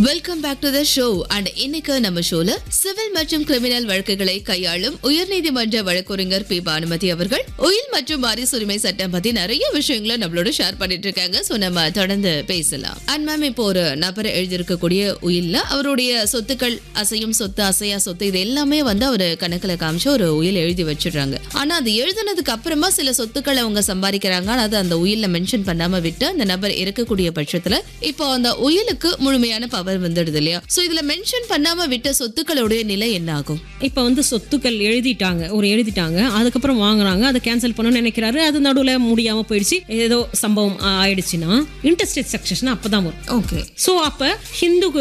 welcome back to the show and இன்னைக்கு நம்ம ஷோல சிவில் மற்றும் கிரிமினல் வழக்குகளை கையாளும் உயர்நீதிமன்ற வழக்கறிஞர் பி பானுமதி அவர்கள் உயில் மற்றும் வாரிசு உரிமை சட்டம் பத்தி நிறைய விஷயங்களை நம்மளோட ஷேர் பண்ணிட்டு இருக்காங்க சோ நம்ம தொடர்ந்து பேசலாம் அண்ட் மேம் இப்போ ஒரு நபர் எழுதியிருக்கக்கூடிய உயில்ல அவருடைய சொத்துக்கள் அசையும் சொத்து அசையா சொத்து இது எல்லாமே வந்து அவர் கணக்குல காமிச்சு ஒரு உயில் எழுதி வச்சிடுறாங்க ஆனா அது எழுதுனதுக்கு அப்புறமா சில சொத்துக்களை அவங்க சம்பாதிக்கிறாங்க ஆனா அது அந்த உயில்ல மென்ஷன் பண்ணாம விட்டு அந்த நபர் இருக்கக்கூடிய பட்சத்துல இப்போ அந்த உயிலுக்கு முழுமையான பவர் வந்துடுது இல்லையா சோ இதுல மென்ஷன் பண்ணாம விட்ட சொத்துக்களுடைய நிலை என்ன ஆகும் இப்போ வந்து சொத்துக்கள் எழுதிட்டாங்க ஒரு எழுதிட்டாங்க அதுக்கப்புறம் வாங்குறாங்க அதை கேன்சல் பண்ணணும்னு நினைக்கிறாரு அது நடுவில் முடியாம போயிடுச்சு ஏதோ சம்பவம் ஆ- ஆயிடுச்சுன்னா இன்டர்ஸ்டேட் சக்சஷன் அப்பதான் வரும் ஓகே ஸோ அப்போ ஹிந்து